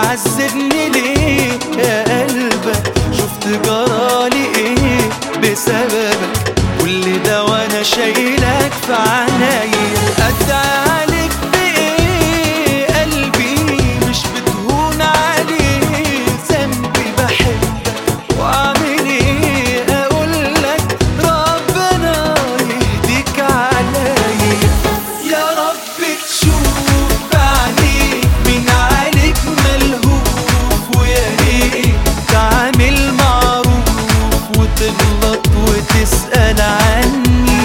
تعذبني ليه يا قلبك شفت جرالي ايه بسببك كل ده وانا شايلك في عنايا ادعي عليك بايه قلبي مش بتهون عليه ذنبي بحبك واعمل ايه اقول لك ربنا يهديك عليا يا رب تشوف بعينيك من عليك ملهوف ويا ريت تعمل معروف وتغلط وتسأل عني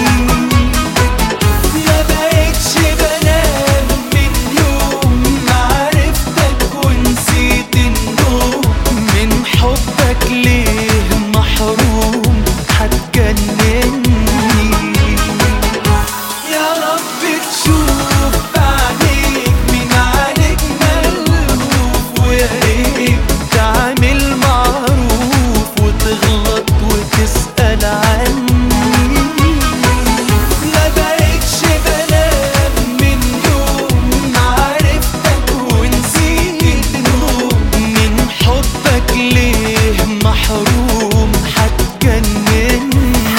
ما بقتش بنام من يوم ما عرفتك ونسيت النوم من حبك ليه محروم هتجنني يا رب تشوف بعينيك من عليك ملهوف ويا ريت تعمل معروف وتغلط وتسأل عني ما بقتش بنام من يوم ما عرفتك ونسيت النوم من حبك ليه محروم هتجنني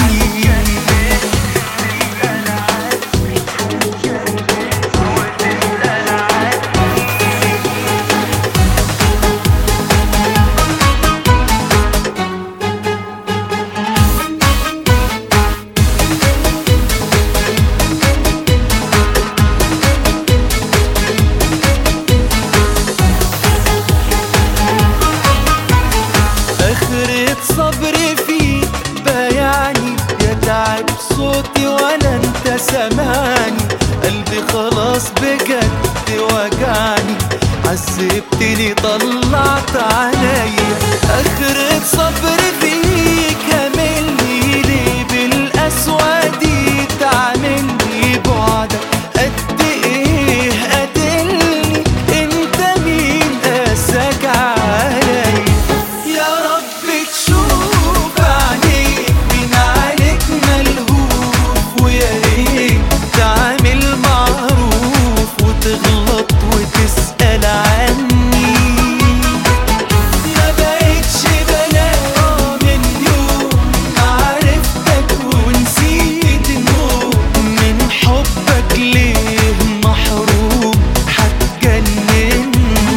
اخرة صبري فيك بيعني يا تعب صوتي ولا انت سامعني قلبي خلاص بجد وجعني عذبتني طلعت عليا اخرة صبري فيك هملني ليه بالقسوة دي تعملني بعدك قد ايه قاتلني انت مين قاساك عليا يا رب تشوف عليك من عليك ملهوف ويا ريت تعمل معروف وتغلط وتسأل عني ما بقتش بنام من يوم ما عرفتك ونسيت النوم من حبك ليه محروم هتجنني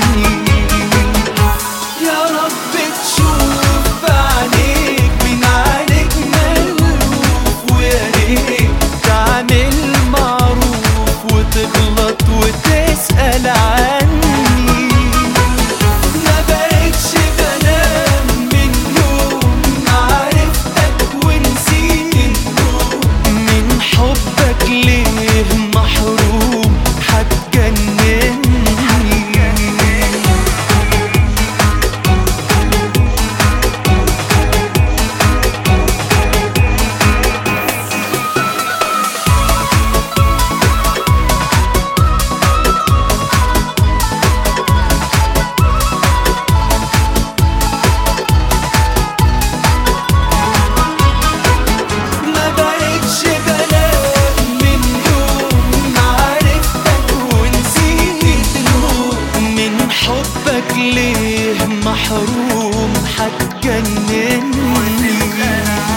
يا رب تشوف بعينيك من عليك ملهوف ويا ريت تعمل معروف وتغلط وتسأل عني ما بقتش بنام من يوم ما عرفتك ونسيت النوم من حبك ليه محروم هتجنني ما بقتش بنام من يوم ما عرفتك ونسيت النوم من حبك ليه محروم هتجنني